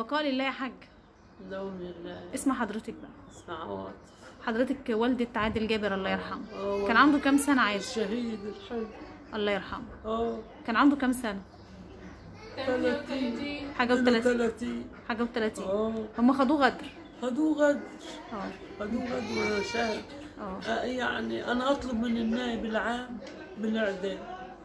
البقاء لله يا حاج دوم لله اسم حضرتك بقى اسمع عواطف حضرتك والدة عادل جابر الله يرحمه آه، كان عنده كام سنة عادل الشهيد الحي الله يرحمه اه كان عنده كام سنة 30 حاجة و30 30 حاجة و30 اه هم خدوه غدر خدوه غدر اه خدوه غدر وانا شاهد اه آه، يعني انا اطلب من النائب العام بالاعدام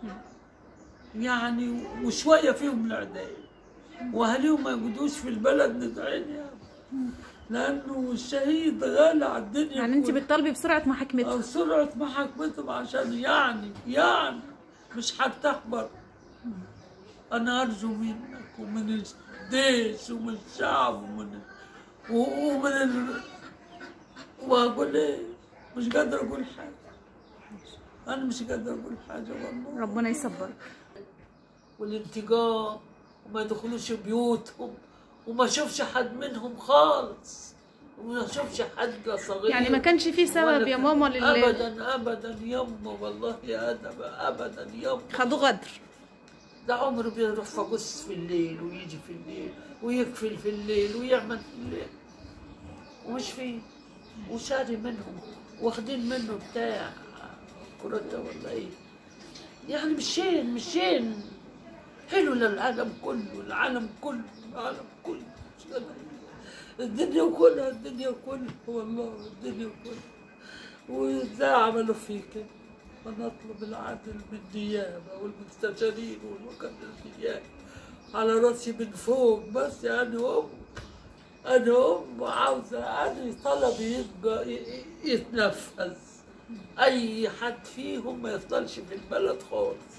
يعني وشويه فيهم الاعدام واهاليهم ما يقعدوش في البلد ندعين يعني لانه الشهيد غالي على الدنيا يعني انت كلها. بتطالبي بسرعة أو محاكمته سرعة محاكمتهم عشان يعني يعني مش هتحبر أنا أرجو منك ومن الجيش ومن الشعب ومن و- ومن ال... وأقول إيه مش قادر أقول حاجة أنا مش قادر أقول حاجة والله ربنا يصبرك والانتقام وما يدخلوش بيوتهم وما اشوفش حد منهم خالص وما اشوفش حد صغير يعني ما كانش في سبب ولا يا كان- ماما لل ابدا ابدا يما والله يا ادم ابدا يما خدوه غدر ده عمره بيروح فقص في الليل ويجي في الليل ويقفل في الليل ويعمل في الليل ومش فيه وشاري منهم واخدين منه بتاع كرته ولا ايه يعني مشين مشين حلو للعالم كله العالم كله العالم كله مش قادر. الدنيا كلها الدنيا كلها والله الدنيا كلها وازاي عملوا فيه كده انا اطلب العدل من النيابه والمستشارين والوكلاء النيابه على راسي من فوق بس يعني ام انا ام عاوزه انا طلبي يبقى ي- ي- يتنفذ اي حد فيهم ما يفضلش في البلد خالص